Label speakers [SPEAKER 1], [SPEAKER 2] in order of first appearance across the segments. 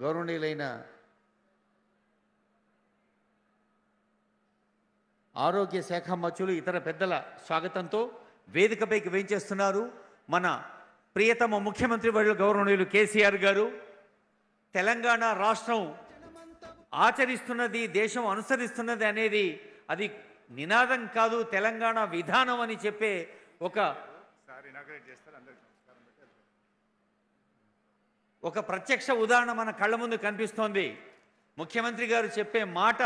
[SPEAKER 1] గౌరవనీయులైన ఆరోగ్య శాఖ మచ్చులు ఇతర పెద్దల స్వాగతంతో వేదికపైకి వేంచేస్తున్నారు మన ప్రియతమ ముఖ్యమంత్రి వర్యులు గౌరవనీయులు కేసీఆర్ గారు తెలంగాణ రాష్ట్రం ఆచరిస్తున్నది దేశం అనుసరిస్తున్నది అనేది అది నినాదం కాదు తెలంగాణ విధానం అని చెప్పే ఒక
[SPEAKER 2] సార్ ఇనాగ్రేట్ చేస్తారు అందరికి నమస్కారం పెట్టి వెళ్తారు.
[SPEAKER 1] ఒక ప్రత్యక్ష ఉదాహరణ మన కళ్ళ ముందు కనిపిస్తోంది ముఖ్యమంత్రి గారు చెప్పే మాట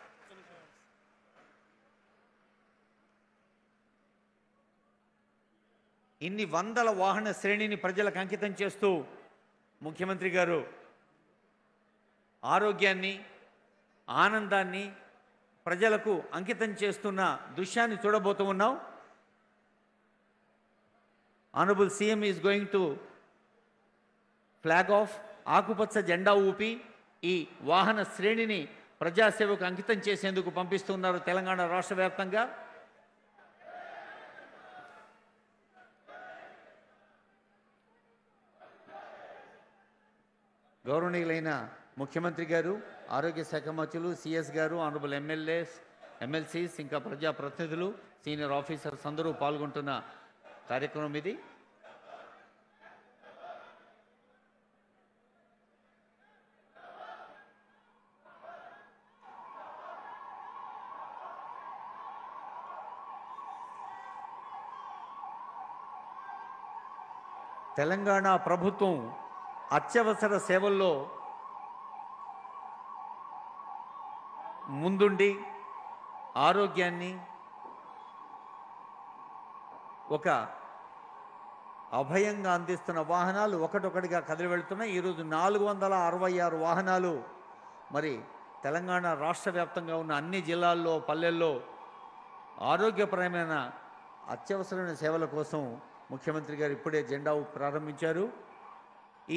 [SPEAKER 1] ఇన్ని వందల వాహన శ్రేణిని ప్రజలకు అంకితం చేస్తూ ముఖ్యమంత్రి గారు ఆరోగ్యాన్ని ఆనందాన్ని ప్రజలకు అంకితం చేస్తున్న దృశ్యాన్ని చూడబోతూ ఉన్నాం honourable CM is going to flag off ఆకుపచ్చ జెండా ఊపి ఈ వాహన శ్రేణిని ప్రజాసేవకు అంకితం చేసేందుకు పంపిస్తున్నారు తెలంగాణ రాష్ట్ర వ్యాప్తంగా గౌరవనీయులైన ముఖ్యమంత్రి గారు ఆరోగ్య శాఖ మంత్రులు సిఎస్ గారు ఆనరబుల్ ఎమ్మెల్యేస్ ఎమ్మెల్సీస్ ఇంకా ప్రజాప్రతినిధులు సీనియర్ ఆఫీసర్స్ అందరూ పాల్గొంటున్న కార్యక్రమం ఇది తెలంగాణ ప్రభుత్వం అత్యవసర సేవల్లో ముందుండి ఆరోగ్యాన్ని ఒక అభయంగా అందిస్తున్న వాహనాలు ఒకటొకటిగా కదిలి వెళ్తున్నాయి ఈరోజు నాలుగు వందల అరవై ఆరు వాహనాలు మరి తెలంగాణ రాష్ట్ర వ్యాప్తంగా ఉన్న అన్ని జిల్లాల్లో పల్లెల్లో ఆరోగ్యపరమైన అత్యవసరమైన సేవల కోసం ముఖ్యమంత్రి గారు ఇప్పుడే జెండా ఊపి ప్రారంభించారు ఈ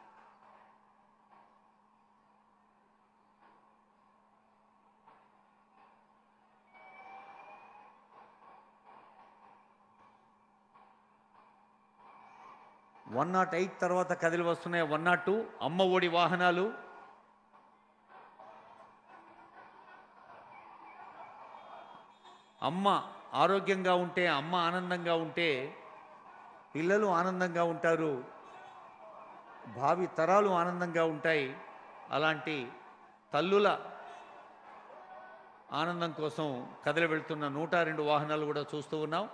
[SPEAKER 1] వన్ నాట్ ఎయిట్ తర్వాత కదిలి వస్తున్నాయి వన్ నాట్ టూ అమ్మ ఒడి వాహనాలు అమ్మ ఆరోగ్యంగా ఉంటే అమ్మ ఆనందంగా ఉంటే పిల్లలు ఆనందంగా ఉంటారు భావి తరాలు ఆనందంగా ఉంటాయి అలాంటి తల్లుల ఆనందం కోసం కదిలి వెళ్తున్న నూట రెండు వాహనాలు కూడా చూస్తూ ఉన్నాం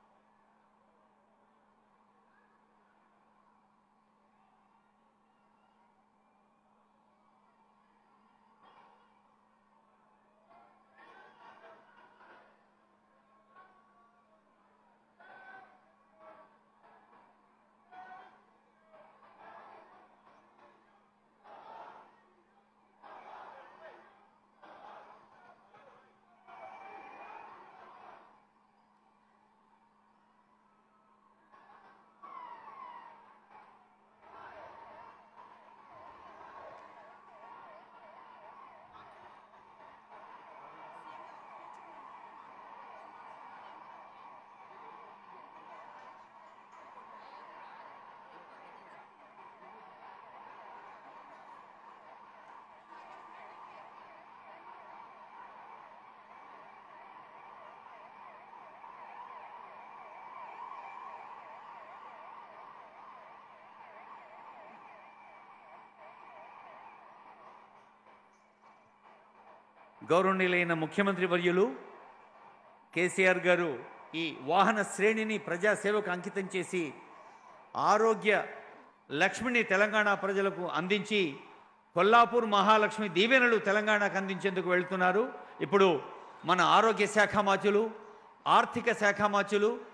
[SPEAKER 1] గౌరవనీయులైన ముఖ్యమంత్రి వర్యులు కేసీఆర్ గారు ఈ వాహన శ్రేణిని ప్రజాసేవకు అంకితం చేసి ఆరోగ్య లక్ష్మిని తెలంగాణ ప్రజలకు అందించి కొల్లాపూర్ మహాలక్ష్మి దీవెనలు తెలంగాణకు అందించేందుకు వెళ్తున్నారు ఇప్పుడు మన ఆరోగ్య శాఖ మాచులు ఆర్థిక శాఖ మాచులు